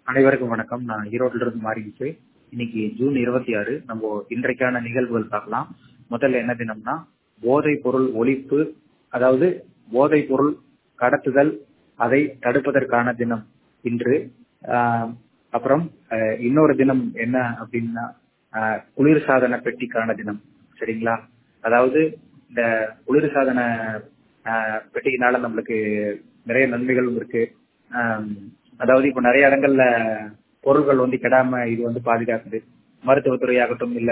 அனைவருக்கும் வணக்கம் நான் ஈரோட்டில இருந்து மாறிடுச்சு இன்னைக்கு ஜூன் இருபத்தி ஆறு நம்ம இன்றைக்கான நிகழ்வுகள் பார்க்கலாம் முதல்ல என்ன தினம்னா போதைப் பொருள் ஒழிப்பு அதாவது போதைப் பொருள் கடத்துதல் அதை தடுப்பதற்கான தினம் இன்று ஆஹ் அப்புறம் ஆஹ் இன்னொரு தினம் என்ன அப்படின்னா ஆஹ் குளிர்சாதன பெட்டிக்கான தினம் சரிங்களா அதாவது இந்த குளிர்சாதன ஆஹ் பெட்டியினால நம்மளுக்கு நிறைய நன்மைகளும் இருக்கு ஆஹ் அதாவது இப்ப நிறைய இடங்கள்ல பொருட்கள் வந்து கெடாம இது வந்து பாதுகாக்குது மருத்துவத்துறையாகட்டும் இல்ல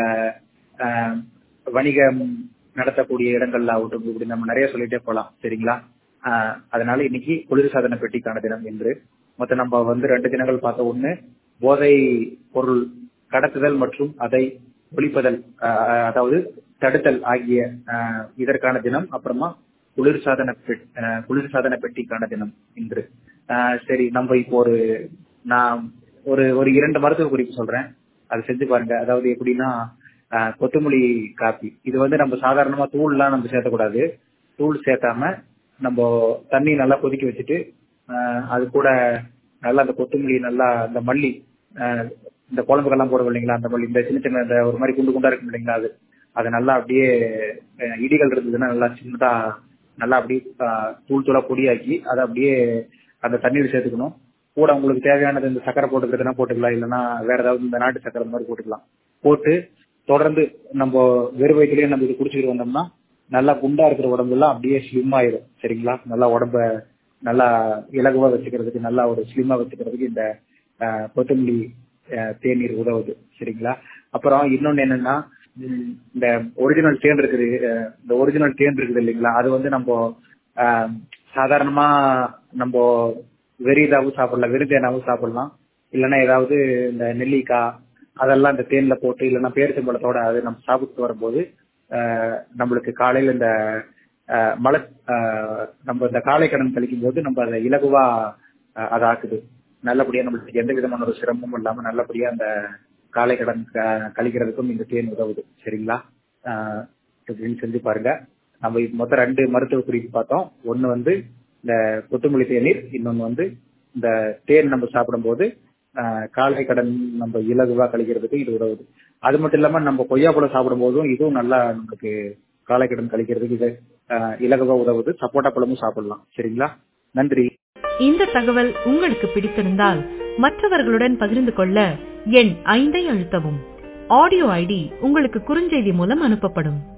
ஆஹ் வணிகம் நடத்தக்கூடிய இடங்கள்ல ஆகட்டும் இப்படி நம்ம நிறைய சொல்லிட்டே போலாம் சரிங்களா ஆஹ் அதனால இன்னைக்கு குளிர்சாதன பெட்டிக்கான தினம் என்று மொத்தம் நம்ம வந்து ரெண்டு தினங்கள் பார்த்த ஒண்ணு போதை பொருள் கடத்துதல் மற்றும் அதை ஒழிப்பதல் ஆஹ் அதாவது தடுத்தல் ஆகிய ஆஹ் இதற்கான தினம் அப்புறமா குளிர்சாதன பெட் ஆஹ் குளிர்சாதன பெட்டிக்கான தினம் இன்று ஆஹ் சரி நம்ம இப்போ ஒரு நான் ஒரு ஒரு இரண்டு மருத்துவ குறிப்பு சொல்றேன் அதை செஞ்சு பாருங்க அதாவது எப்படின்னா ஆஹ் கொத்தமல்லி காப்பி இது வந்து நம்ம சாதாரணமா தூள்லாம் நம்ம சேர்த்தக்கூடாது தூள் சேர்த்தாம நம்ம தண்ணி நல்லா கொதிக்க வச்சுட்டு ஆஹ் அது கூட நல்லா அந்த கொத்தமல்லி நல்லா இந்த மல்லி ஆஹ் இந்த குழம்புக்கெல்லாம் போடுவோம் இல்லைங்களா அந்த மல்லி இந்த சின்ன சின்ன இந்த ஒரு மாதிரி குண்டு குண்டா இருக்கும் இல்லைங்களா அது அதை நல்லா அப்படியே ஆஹ் இடிகள் இருந்ததுன்னா நல்லா சின்னதா நல்லா அப்படியே ஆஹ் தூள் தூளா பொடியாக்கி அதை அப்படியே அந்த தண்ணீர் சேர்த்துக்கணும் கூட உங்களுக்கு தேவையானது இந்த சக்கரை போட்டுக்கிறதுனா போட்டுக்கலாம் இல்லைன்னா வேற ஏதாவது இந்த நாட்டு சக்கரை மாதிரி போட்டுக்கலாம் போட்டு தொடர்ந்து நம்ம வெறும் வயிற்றுலயே நம்ம இது குடிச்சிட்டு வந்தோம்னா நல்லா குண்டா இருக்கிற உடம்புலாம் அப்படியே ஸ்லிம் ஆயிடும் சரிங்களா நல்லா உடம்ப நல்லா இலகுவா வச்சுக்கிறதுக்கு நல்லா ஒரு ஸ்லிம்மா வச்சுக்கிறதுக்கு இந்த ஆஹ் கொத்தமல்லி ஆஹ் தேநீர் உதவுது சரிங்களா அப்புறம் இன்னொன்னு என்னன்னா உம் இந்த ஒரிஜினல் தேன் இருக்குது ஆஹ் இந்த ஒரிஜினல் தேன் இருக்குது இல்லைங்களா அது வந்து நம்ம ஆஹ் சாதாரணமா நம்ம வெறிதாவும் சாப்பிடலாம் வெறுந்தேனாவும் சாப்பிடலாம் இல்லைன்னா ஏதாவது இந்த நெல்லிக்காய் அதெல்லாம் இந்த தேன்ல போட்டு இல்லைன்னா பேரிச்சம்பழத்தோட அது நம்ம சாப்பிட்டு வரும்போது ஆஹ் நம்மளுக்கு காலையில இந்த ஆஹ் மலை ஆஹ் நம்ம இந்த காலை கடன் கழிக்கும் போது நம்ம அதை இலகுவா ஆஹ் அதை ஆக்குது நல்லபடியா நம்மளுக்கு எந்த விதமான ஒரு சிரமமும் இல்லாம நல்லபடியா அந்த காலை கடன் க- கழிக்கிறதுக்கும் இந்த தேன் உதவுது சரிங்களா ஆஹ் இப்படின்னு செஞ்சு பாருங்க நம்ம இது மொத்தம் ரெண்டு மருத்துவ குறிப்பு பார்த்தோம் ஒன்னு வந்து இந்த கொத்தமல்லி தேநீர் இன்னொன்னு வந்து இந்த தேன் நம்ம சாப்பிடும்போது ஆஹ் காலை கடன் நம்ம இலகுவா கழிக்கிறதுக்கு இது உதவுது அது மட்டும் இல்லாம நம்ம கொய்யாப்பழம் சாப்பிடும் போதும் இதுவும் நல்லா நம்மளுக்கு காலை கடன் கழிக்கிறதுக்கு இது ஆஹ் இலகுவா உதவுது சப்போட்டா பழமும் சாப்பிடலாம் சரிங்களா நன்றி இந்த தகவல் உங்களுக்கு பிடித்திருந்தால் மற்றவர்களுடன் பகிர்ந்து கொள்ள எண் ஐந்தை அழுத்தவும் ஆடியோ ஐடி உங்களுக்கு குறுஞ்செய்தி மூலம் அனுப்பப்படும்